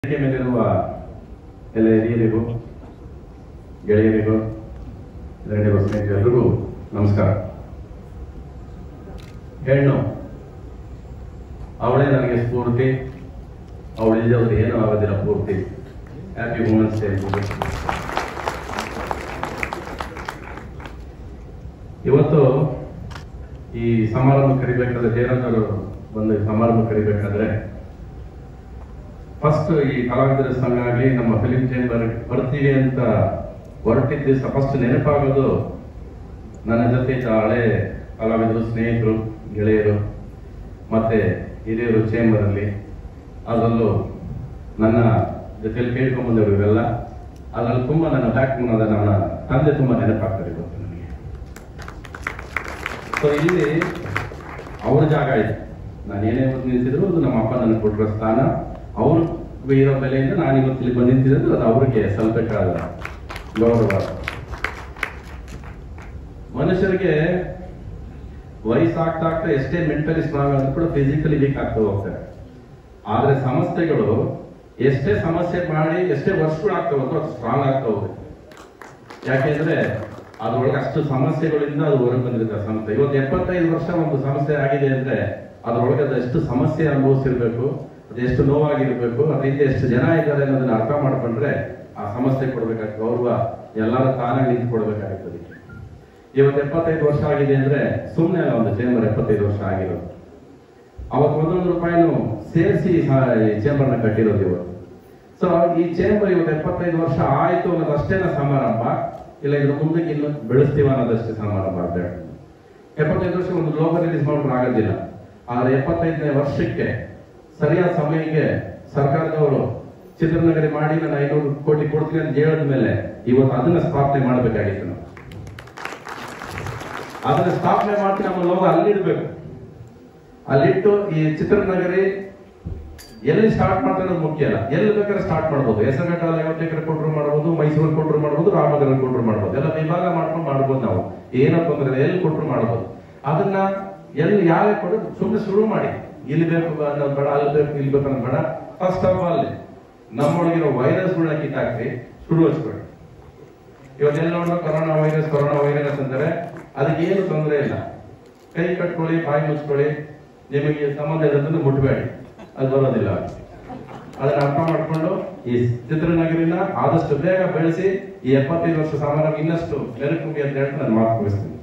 ವೇದಿಕೆ ಮೇಲಿರುವ ಎಲ್ಲ ಹಿರಿಯರಿಗೂ ಗೆಳೆಯರಿಗೂ ಇದರಲ್ಲಿರುವ ಸ್ನೇಹಿತರೆಲ್ಲರಿಗೂ ನಮಸ್ಕಾರ ಹೆಣ್ಣು ಅವಳೇ ನನಗೆ ಸ್ಫೂರ್ತಿ ಅವಳಿಲ್ಲದೆ ಅವ್ರು ಏನೂ ಆಗೋದಿಲ್ಲ ಪೂರ್ತಿ ಹ್ಯಾಪಿ ವುಮೆನ್ಸ್ ಡೇ ಇವತ್ತು ಈ ಸಮಾರಂಭ ಕರಿಬೇಕಾದ್ರೆ ಜಯರಾಜರು ಬಂದು ಈ ಸಮಾರಂಭ ಕರಿಬೇಕಾದ್ರೆ ಫಸ್ಟ್ ಈ ಕಲಾವಿದರ ಸಂಘ ಆಗಲಿ ನಮ್ಮ ಫಿಲಿಂ ಚೇಂಬರ್ ಬರ್ತೀವಿ ಅಂತ ಹೊರಟಿದ್ದ ದಿವಸ ಫಸ್ಟ್ ನೆನಪಾಗೋದು ನನ್ನ ಜೊತೆ ಇದ್ದ ಹಳೆ ಕಲಾವಿದರು ಸ್ನೇಹಿತರು ಗೆಳೆಯರು ಮತ್ತೆ ಹಿರಿಯರು ಚೇಂಬರ್ ಅಲ್ಲಿ ಅದರಲ್ಲೂ ನನ್ನ ಜೊತೆಯಲ್ಲಿ ಕೇಳ್ಕೊಂಡ್ ಬಂದವರು ಇವೆಲ್ಲ ಅದರಲ್ಲಿ ತುಂಬಾ ನನ್ನ ಬ್ಯಾಕ್ ಆದ ನನ್ನ ತಂದೆ ತುಂಬಾ ನೆನಪಾಗ್ತಾರೆ ಇವತ್ತು ನನಗೆ ಸೊ ಇಲ್ಲಿ ಅವ್ರ ಜಾಗ ಇದೆ ನಾನು ಏನೇ ಇವತ್ತು ನಿಂತಿದ್ರು ಅದು ನಮ್ಮ ಅಪ್ಪ ನನಗೆ ಕೊಟ್ಟಿರೋ ಸ್ಥಾನ ಅವ್ರು ಇರೋ ಬೆಲೆಯಿಂದ ನಾನು ಇವತ್ತು ಇಲ್ಲಿ ಬಂದು ನಿಂತಿರೋದು ಅದು ಅವ್ರಿಗೆ ಸಲ್ಬೇಕಾದ ಗೌರವ ಮನುಷ್ಯರಿಗೆ ವಯಸ್ಸಾಗ್ತಾ ಆಗ್ತಾ ಎಷ್ಟೇ ಮೆಂಟಲಿ ಸ್ಟ್ರಾಂಗ್ ಆದ್ರೂ ಕೂಡ ಫಿಸಿಕಲಿ ವೀಕ್ ಆಗ್ತಾ ಹೋಗ್ತಾರೆ ಆದ್ರೆ ಸಮಸ್ಯೆಗಳು ಎಷ್ಟೇ ಸಮಸ್ಯೆ ಮಾಡಿ ಎಷ್ಟೇ ವರ್ಷಗಳು ಆಗ್ತಾ ಹೋದ್ರು ಅದು ಸ್ಟ್ರಾಂಗ್ ಆಗ್ತಾ ಹೋಗುತ್ತೆ ಯಾಕೆಂದ್ರೆ ಅದ್ರೊಳಗೆ ಅಷ್ಟು ಸಮಸ್ಯೆಗಳಿಂದ ಅದು ಹೊರಗೆ ಬಂದಿರುತ್ತೆ ಆ ಸಮಸ್ಯೆ ಇವತ್ತು ಎಪ್ಪತ್ತೈದು ವರ್ಷ ಒಂದು ಸಮಸ್ಯೆ ಆಗಿದೆ ಅಂದ್ರೆ ಅದ್ರೊಳಗೆ ಅದು ಎಷ್ಟು ಸಮಸ್ಯೆ ಅನುಭವಿಸಿರ್ಬೇಕು ಅದು ಎಷ್ಟು ನೋವಾಗಿರ್ಬೇಕು ಅದ್ರ ಹಿಂದೆ ಎಷ್ಟು ಜನ ಇದ್ದಾರೆ ಅನ್ನೋದನ್ನ ಅರ್ಥ ಮಾಡ್ಕೊಂಡ್ರೆ ಆ ಸಮಸ್ಯೆ ಕೊಡ್ಬೇಕಾದ ಗೌರವ ಎಲ್ಲರೂ ತಾನಾಗಿ ನಿಂತು ಕೊಡ್ಬೇಕಾಗುತ್ತೆ ಅದಕ್ಕೆ ಇವತ್ತು ಎಪ್ಪತ್ತೈದು ವರ್ಷ ಆಗಿದೆ ಅಂದ್ರೆ ಸುಮ್ಮನೆ ಒಂದು ಚೇಂಬರ್ ಎಪ್ಪತ್ತೈದು ವರ್ಷ ಆಗಿರೋದು ಅವತ್ತು ಒಂದೊಂದು ರೂಪಾಯಿನೂ ಸೇರಿಸಿ ಚೇಂಬರ್ನ ಕಟ್ಟಿರೋದು ಇವತ್ತು ಸೊ ಈ ಚೇಂಬರ್ ಇವತ್ತು ಎಪ್ಪತ್ತೈದು ವರ್ಷ ಆಯ್ತು ಅನ್ನೋದು ಅಷ್ಟೇನ ಸಮಾರಂಭ ಇಲ್ಲ ಇದ್ರ ಮುಂದಕ್ಕೆ ಇನ್ನು ಬೆಳೆಸ್ತೀವ ಅನ್ನೋದಷ್ಟೇ ಸಮಾರಂಭ ಬೇಡ ಎಪ್ಪತ್ತೈದು ವರ್ಷ ಒಂದು ಲೋಗ ರಿಲೀಸ್ ಮಾಡಿದ್ರೆ ಆಗೋದಿಲ್ಲ ಆದ್ರೆ ಎಪ್ಪತ್ತೈದನೇ ವರ್ಷಕ್ಕೆ ಸರಿಯಾದ ಸಮಯಕ್ಕೆ ಸರ್ಕಾರದವರು ಚಿತ್ರನಗರಿ ಮಾಡಿ ನಾನು ಐನೂರು ಕೋಟಿ ಕೊಡ್ತೀನಿ ಅಂತ ಹೇಳಿದ ಮೇಲೆ ಇವತ್ತು ಅದನ್ನ ಸ್ಥಾಪನೆ ಮಾಡಬೇಕಾಗಿತ್ತು ನಾವು ಅದನ್ನ ಸ್ಥಾಪನೆ ಮಾಡ್ತೀನಿ ನಮ್ಮ ಲೋಗ ಅಲ್ಲಿಡ್ಬೇಕು ಅಲ್ಲಿಟ್ಟು ಈ ಚಿತ್ರನಗರಿ ಎಲ್ಲಿ ಸ್ಟಾರ್ಟ್ ಮಾಡ್ತಾರೆ ಅನ್ನೋದು ಮುಖ್ಯ ಅಲ್ಲ ಎಲ್ಲಿ ಬೇಕಾದ್ರೆ ಸ್ಟಾರ್ಟ್ ಮಾಡ್ಬೋದು ಹೆಸರುಘಟ್ಟಲ್ಲಿ ಐವತ್ತು ಎಕರೆ ಕೊಟ್ಟರು ಮಾಡ್ಬೋದು ಮೈಸೂರಲ್ಲಿ ಕೊಟ್ಟರು ಮಾಡ್ಬೋದು ರಾಮನಗರ ಕೊಟ್ಟರು ಮಾಡ್ಬೋದು ಎಲ್ಲ ವಿಭಾಗ ಮಾಡ್ಕೊಂಡು ಮಾಡ್ಬೋದು ನಾವು ಏನೋ ತೊಂದರೆ ಇಲ್ಲ ಎಲ್ಲಿ ಕೊಟ್ಟರು ಮಾಡ್ಬೋದು ಅದನ್ನ ಎಲ್ಲಿ ಯಾರೇ ಕೊಡೋದು ಸುಮ್ಮನೆ ಶುರು ಮಾಡಿ ಇಲ್ಲಿ ಬೇಕು ಅನ್ನೋದು ಬೇಡ ಅಲ್ಲಿ ಬೇಕು ಇಲ್ಲಿ ಬೇಕು ಅನ್ನೋದು ಬೇಡ ಫಸ್ಟ್ ಆಫ್ ಆಲ್ ನಮ್ಮೊಳಗಿರೋ ವೈರಸ್ಗಳನ್ನ ಕಿತ್ತಾಕ್ರಿ ಶುರು ಹಚ್ಕೊಳ್ಳಿ ಇವತ್ತೆಲ್ಲ ನೋಡಿದ್ರು ಕೊರೋನಾ ವೈರಸ್ ಕೊರೋನಾ ವೈರಸ್ ಅಂತಾರೆ ಅದಕ್ಕೆ ಏನು ತೊಂದರೆ ಇಲ್ಲ ಕೈ ಕಟ್ಕೊಳ್ಳಿ ಬಾಯಿ ಮುಚ್ಕೊಳ್ಳಿ ನಿಮಗೆ ಸಂಬಂಧ ಇರೋದನ್ನು ಮುಟ್ಬೇಡಿ ಅದು ಬರೋದಿಲ್ಲ ಅದನ್ನ ಅರ್ಥ ಮಾಡ್ಕೊಂಡು ಈ ಚಿತ್ರನಗರಿನ ಆದಷ್ಟು ಬೇಗ ಬೆಳೆಸಿ ಈ ಎಪ್ಪತ್ತೈದು ವರ್ಷ ಸಮಾರಂಭ ಇನ್ನಷ್ಟು ನೆರಕು ಅಂತ ಹೇಳ್ತಾ ನಾನು ಮಾತು ಮುಗಿಸ್ತೀನಿ